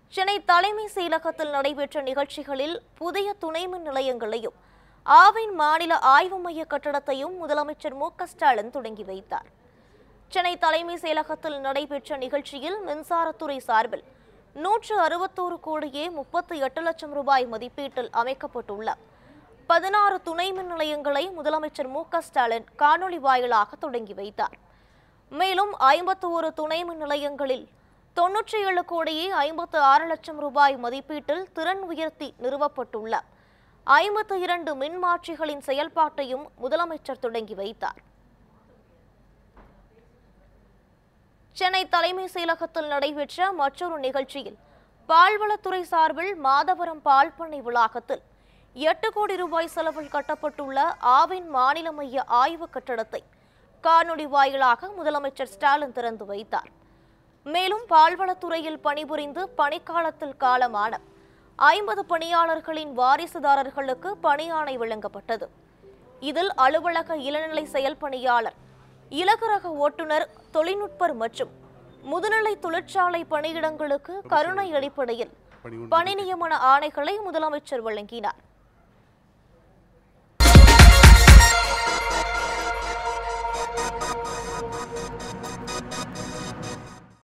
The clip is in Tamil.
சென்னை தலைமை செயலகத்தில் நடைபெற்ற நிகழ்ச்சிகளில் புதிய துணை மின் நிலையங்களையும் ஆவின் மாநில ஆய்வு மைய கட்டடத்தையும் முதலமைச்சர் மு க ஸ்டாலின் தொடங்கி வைத்தார் சென்னை தலைமை செயலகத்தில் நடைபெற்ற நிகழ்ச்சியில் மின்சாரத்துறை சார்பில் நூற்று அறுபத்தோரு கோடியே முப்பத்தி எட்டு லட்சம் ரூபாய் மதிப்பீட்டில் அமைக்கப்பட்டுள்ள பதினாறு துணை மின் நிலையங்களை முதலமைச்சர் மு க ஸ்டாலின் காணொலி வாயிலாக தொடங்கி வைத்தார் மேலும் ஐம்பத்து ஒரு துணை மின் நிலையங்களில் தொன்னூற்றி ஏழு கோடியே ஐம்பத்து ஆறு லட்சம் ரூபாய் மதிப்பீட்டில் திறன் உயர்த்தி நிறுவப்பட்டுள்ள ஐம்பத்து இரண்டு மின்மாற்றிகளின் செயல்பாட்டையும் முதலமைச்சர் தொடங்கி வைத்தார் சென்னை தலைமை செயலகத்தில் நடைபெற்ற மற்றொரு நிகழ்ச்சியில் பால்வளத்துறை சார்பில் மாதவரம் பால் பண்ணை வளாகத்தில் எட்டு கோடி ரூபாய் செலவில் கட்டப்பட்டுள்ள ஆவின் மாநில மைய ஆய்வு கட்டடத்தை காணொலி வாயிலாக முதலமைச்சர் ஸ்டாலின் திறந்து வைத்தார் மேலும் பால்வளத்துறையில் பணிபுரிந்து பணிக்காலத்தில் காலமான ஐம்பது பணியாளர்களின் வாரிசுதாரர்களுக்கு பணியாணை வழங்கப்பட்டது இதில் அலுவலக இளநிலை செயல் பணியாளர் இலகுரக ஓட்டுநர் தொழில்நுட்பர் மற்றும் முதுநிலை தொழிற்சாலை பணியிடங்களுக்கு கருணை அடிப்படையில் பணி நியமன ஆணைகளை முதலமைச்சர் வழங்கினார்